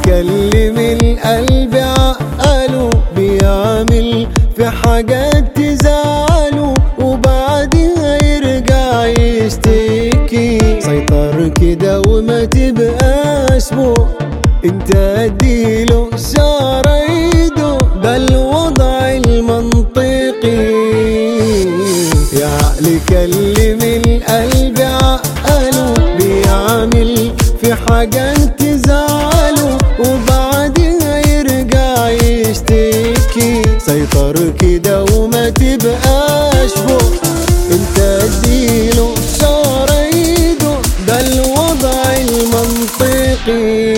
يكلم القلب عقله بيعمل في حاجات تزعله وبعدها يرجع يشتكي سيطر كده وما تبقاش فوق انت اديله اشاره ايده ده الوضع المنطقي يا عقل كلم القلب عقله بيعمل في حاجات تزعله وبعدها يرجع يشتكي سيطر كده وما تبقاش فوق انت اديله اشاره ايده ده الوضع المنطقي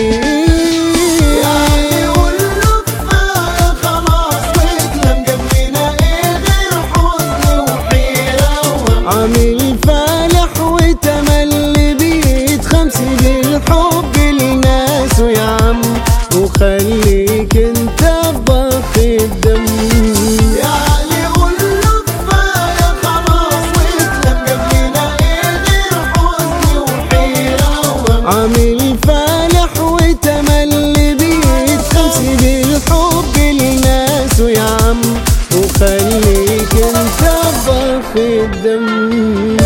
يعني قول له كفاية خلاص واحنا مجمعنا ايه غير حزن وحيرة وهم عامل فالح وتملي بيت خمسي بالحب لناس يا عم وخليك انت بضخ الدم يعني قول له كفاية خلاص واحنا مجمعنا ايه غير حزن وحيرة وهم عامل فالح وتملي بيت خمسي بالحب لناس يا عم وخليك انت بضخ الدم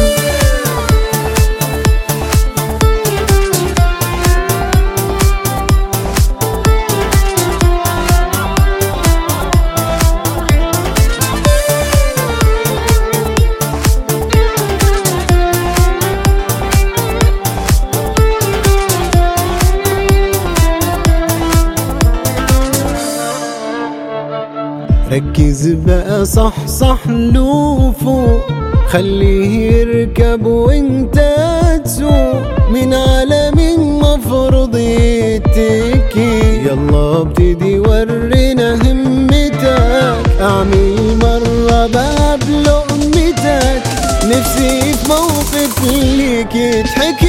ركز بقى صح صح له فوق خليه يركب وانت تسوق من عالم المفروض يتكي يلا ابتدي ورينا همتك اعمل مرة بقى بلقمتك نفسي في موقف ليك يتحكي